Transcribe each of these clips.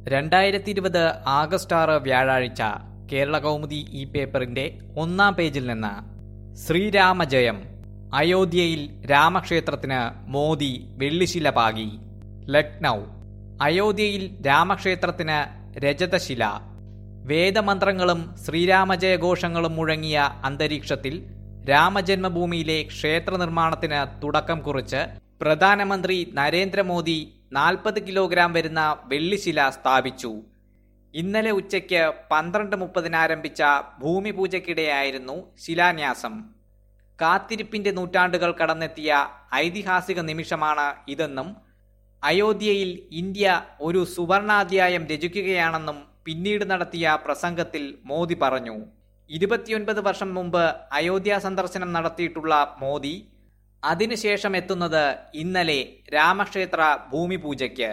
രണ്ടായിരത്തി ഇരുപത് ആഗസ്റ്റ് ആറ് വ്യാഴാഴ്ച കേരള കൗമുദി ഈ പേപ്പറിന്റെ ഒന്നാം പേജിൽ നിന്ന് ശ്രീരാമജയം അയോധ്യയിൽ രാമക്ഷേത്രത്തിന് മോദി വെള്ളിശില പാകി ലക്നൗ അയോധ്യയിൽ രാമക്ഷേത്രത്തിന് രജതശില വേദമന്ത്രങ്ങളും ശ്രീരാമജയഘോഷങ്ങളും മുഴങ്ങിയ അന്തരീക്ഷത്തിൽ രാമജന്മഭൂമിയിലെ ക്ഷേത്ര നിർമ്മാണത്തിന് തുടക്കം കുറിച്ച് പ്രധാനമന്ത്രി നരേന്ദ്രമോദി നാൽപ്പത് കിലോഗ്രാം വരുന്ന വെള്ളിശില സ്ഥാപിച്ചു ഇന്നലെ ഉച്ചയ്ക്ക് പന്ത്രണ്ട് മുപ്പതിന് ആരംഭിച്ച ഭൂമി പൂജയ്ക്കിടെയായിരുന്നു ശിലാന്യാസം കാത്തിരിപ്പിന്റെ നൂറ്റാണ്ടുകൾ കടന്നെത്തിയ ഐതിഹാസിക നിമിഷമാണ് ഇതെന്നും അയോധ്യയിൽ ഇന്ത്യ ഒരു സുവർണാധ്യായം രചിക്കുകയാണെന്നും പിന്നീട് നടത്തിയ പ്രസംഗത്തിൽ മോദി പറഞ്ഞു ഇരുപത്തിയൊൻപത് വർഷം മുമ്പ് അയോധ്യ സന്ദർശനം നടത്തിയിട്ടുള്ള മോദി അതിനുശേഷം എത്തുന്നത് ഇന്നലെ രാമക്ഷേത്ര ഭൂമി പൂജയ്ക്ക്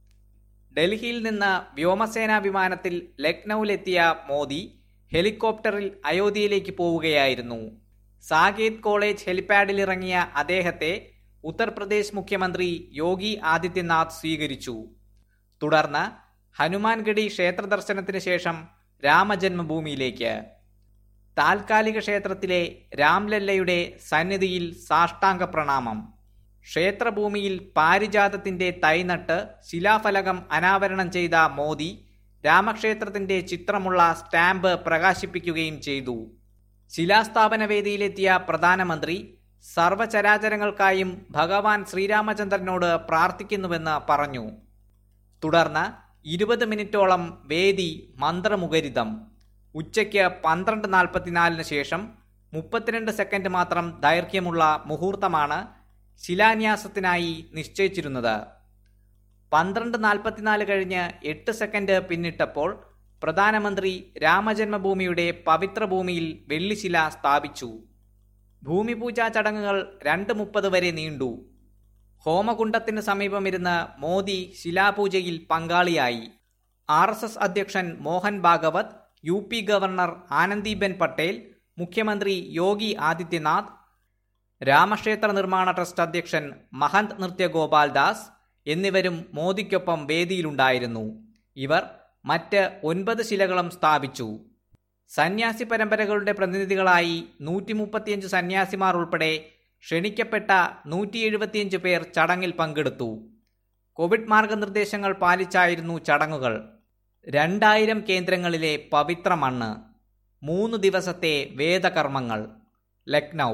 ഡൽഹിയിൽ നിന്ന് വ്യോമസേനാ വിമാനത്തിൽ ലക്നൌവിലെത്തിയ മോദി ഹെലികോപ്റ്ററിൽ അയോധ്യയിലേക്ക് പോവുകയായിരുന്നു സാകേത് കോളേജ് ഹെലിപാഡിൽ ഇറങ്ങിയ അദ്ദേഹത്തെ ഉത്തർപ്രദേശ് മുഖ്യമന്ത്രി യോഗി ആദിത്യനാഥ് സ്വീകരിച്ചു തുടർന്ന് ഹനുമാൻഗഡി ക്ഷേത്ര ദർശനത്തിന് ശേഷം രാമജന്മഭൂമിയിലേക്ക് താൽക്കാലിക ക്ഷേത്രത്തിലെ രാംലല്ലയുടെ സന്നിധിയിൽ സാഷ്ടാംഗ പ്രണാമം ക്ഷേത്രഭൂമിയിൽ പാരിജാതത്തിന്റെ തൈനട്ട് ശിലാഫലകം അനാവരണം ചെയ്ത മോദി രാമക്ഷേത്രത്തിന്റെ ചിത്രമുള്ള സ്റ്റാമ്പ് പ്രകാശിപ്പിക്കുകയും ചെയ്തു ശിലാസ്ഥാപന വേദിയിലെത്തിയ പ്രധാനമന്ത്രി സർവചരാചരങ്ങൾക്കായും ഭഗവാൻ ശ്രീരാമചന്ദ്രനോട് പ്രാർത്ഥിക്കുന്നുവെന്ന് പറഞ്ഞു തുടർന്ന് ഇരുപത് മിനിറ്റോളം വേദി മന്ത്രമുഖരിതം ഉച്ചയ്ക്ക് പന്ത്രണ്ട് നാൽപ്പത്തിനാലിന് ശേഷം മുപ്പത്തിരണ്ട് സെക്കൻഡ് മാത്രം ദൈർഘ്യമുള്ള മുഹൂർത്തമാണ് ശിലാന്യാസത്തിനായി നിശ്ചയിച്ചിരുന്നത് പന്ത്രണ്ട് നാൽപ്പത്തിനാല് കഴിഞ്ഞ് എട്ട് സെക്കൻഡ് പിന്നിട്ടപ്പോൾ പ്രധാനമന്ത്രി രാമജന്മഭൂമിയുടെ പവിത്ര ഭൂമിയിൽ വെള്ളിശില സ്ഥാപിച്ചു ഭൂമിപൂജാ ചടങ്ങുകൾ രണ്ട് മുപ്പത് വരെ നീണ്ടു ഹോമകുണ്ടത്തിന് സമീപമിരുന്ന് മോദി ശിലാപൂജയിൽ പങ്കാളിയായി ആർ എസ് എസ് അധ്യക്ഷൻ Mohan Bhagwat U P governor Anandiben Patel മുഖ്യമന്ത്രി യോഗി ആദിത്യനാഥ് രാമക്ഷേത്ര നിർമ്മാണ ട്രസ്റ്റ് അധ്യക്ഷൻ മഹന്ത് നൃത്യഗോപാൽ ദാസ് എന്നിവരും മോദിക്കൊപ്പം വേദിയിലുണ്ടായിരുന്നു ഇവർ മറ്റ് ഒൻപത് ശിലകളും സ്ഥാപിച്ചു സന്യാസി പരമ്പരകളുടെ പ്രതിനിധികളായി നൂറ്റി മുപ്പത്തിയഞ്ച് സന്യാസിമാർ ഉൾപ്പെടെ ക്ഷണിക്കപ്പെട്ട നൂറ്റി എഴുപത്തിയഞ്ച് പേർ ചടങ്ങിൽ പങ്കെടുത്തു കോവിഡ് മാർഗനിർദ്ദേശങ്ങൾ പാലിച്ചായിരുന്നു ചടങ്ങുകൾ രണ്ടായിരം കേന്ദ്രങ്ങളിലെ പവിത്ര മണ്ണ് മൂന്ന് ദിവസത്തെ വേദകർമ്മങ്ങൾ ലക്നൗ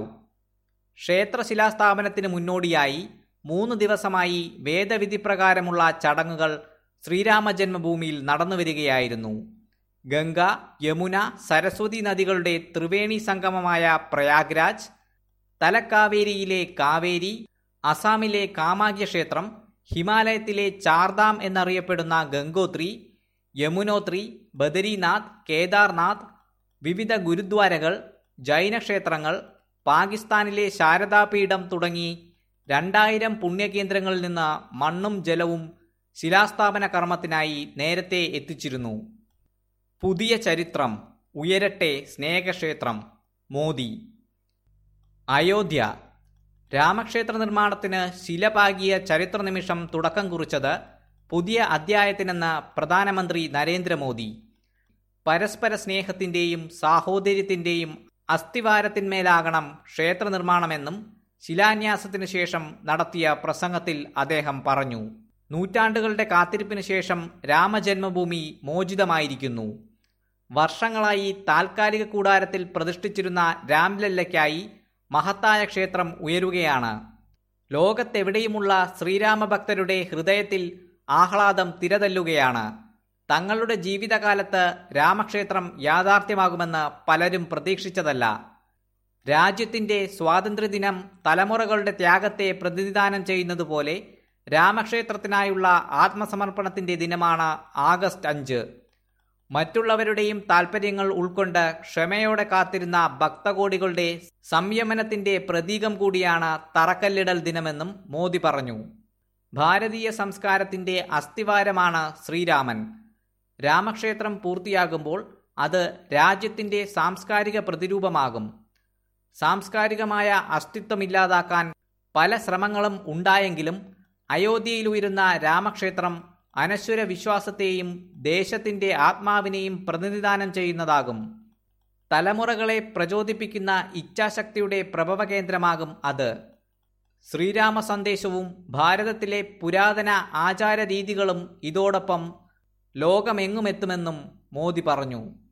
ക്ഷേത്രശിലാസ്ഥാപനത്തിന് മുന്നോടിയായി മൂന്ന് ദിവസമായി വേദവിധി പ്രകാരമുള്ള ചടങ്ങുകൾ ശ്രീരാമജന്മഭൂമിയിൽ നടന്നുവരികയായിരുന്നു ഗംഗ യമുന സരസ്വതി നദികളുടെ ത്രിവേണി സംഗമമായ പ്രയാഗ്രാജ് തലക്കാവേരിയിലെ കാവേരി അസാമിലെ കാമാഗ്യ ക്ഷേത്രം ഹിമാലയത്തിലെ ചാർധാം എന്നറിയപ്പെടുന്ന ഗംഗോത്രി യമുനോത്രി ബദരീനാഥ് കേദാർനാഥ് വിവിധ ഗുരുദ്വാരകൾ ജൈനക്ഷേത്രങ്ങൾ പാകിസ്ഥാനിലെ ശാരദാപീഠം തുടങ്ങി രണ്ടായിരം പുണ്യകേന്ദ്രങ്ങളിൽ നിന്ന് മണ്ണും ജലവും ശിലാസ്ഥാപന കർമ്മത്തിനായി നേരത്തെ എത്തിച്ചിരുന്നു പുതിയ ചരിത്രം ഉയരട്ടെ സ്നേഹക്ഷേത്രം മോദി അയോധ്യ രാമക്ഷേത്ര നിർമ്മാണത്തിന് ശില പാകിയ ചരിത്ര നിമിഷം തുടക്കം കുറിച്ചത് പുതിയ അധ്യായത്തിനെന്ന് പ്രധാനമന്ത്രി നരേന്ദ്രമോദി പരസ്പര സ്നേഹത്തിന്റെയും സാഹോദര്യത്തിന്റെയും അസ്ഥിവാരത്തിന്മേലാകണം ക്ഷേത്ര നിർമ്മാണമെന്നും ശിലാന്യാസത്തിനു ശേഷം നടത്തിയ പ്രസംഗത്തിൽ അദ്ദേഹം പറഞ്ഞു നൂറ്റാണ്ടുകളുടെ കാത്തിരിപ്പിന് ശേഷം രാമജന്മഭൂമി മോചിതമായിരിക്കുന്നു വർഷങ്ങളായി താൽക്കാലിക കൂടാരത്തിൽ പ്രതിഷ്ഠിച്ചിരുന്ന രാംലല്ലയ്ക്കായി മഹത്തായ ക്ഷേത്രം ഉയരുകയാണ് ലോകത്തെവിടെയുമുള്ള ശ്രീരാമഭക്തരുടെ ഹൃദയത്തിൽ ആഹ്ലാദം തിരതല്ലുകയാണ് തങ്ങളുടെ ജീവിതകാലത്ത് രാമക്ഷേത്രം യാഥാർത്ഥ്യമാകുമെന്ന് പലരും പ്രതീക്ഷിച്ചതല്ല രാജ്യത്തിന്റെ സ്വാതന്ത്ര്യദിനം തലമുറകളുടെ ത്യാഗത്തെ പ്രതിനിധാനം ചെയ്യുന്നതുപോലെ രാമക്ഷേത്രത്തിനായുള്ള ആത്മസമർപ്പണത്തിന്റെ ദിനമാണ് ആഗസ്റ്റ് അഞ്ച് മറ്റുള്ളവരുടെയും താൽപ്പര്യങ്ങൾ ഉൾക്കൊണ്ട് ക്ഷമയോടെ കാത്തിരുന്ന ഭക്തകോടികളുടെ സംയമനത്തിന്റെ പ്രതീകം കൂടിയാണ് തറക്കല്ലിടൽ ദിനമെന്നും മോദി പറഞ്ഞു ഭാരതീയ സംസ്കാരത്തിന്റെ അസ്ഥിവാരമാണ് ശ്രീരാമൻ രാമക്ഷേത്രം പൂർത്തിയാകുമ്പോൾ അത് രാജ്യത്തിന്റെ സാംസ്കാരിക പ്രതിരൂപമാകും സാംസ്കാരികമായ അസ്തിത്വമില്ലാതാക്കാൻ പല ശ്രമങ്ങളും ഉണ്ടായെങ്കിലും അയോധ്യയിൽ ഉയരുന്ന രാമക്ഷേത്രം അനശ്വര വിശ്വാസത്തെയും ദേശത്തിന്റെ ആത്മാവിനെയും പ്രതിനിധാനം ചെയ്യുന്നതാകും തലമുറകളെ പ്രചോദിപ്പിക്കുന്ന ഇച്ഛാശക്തിയുടെ പ്രഭവ കേന്ദ്രമാകും അത് ശ്രീരാമ സന്ദേശവും ഭാരതത്തിലെ പുരാതന ആചാരരീതികളും ഇതോടൊപ്പം ലോകമെങ്ങുമെത്തുമെന്നും മോദി പറഞ്ഞു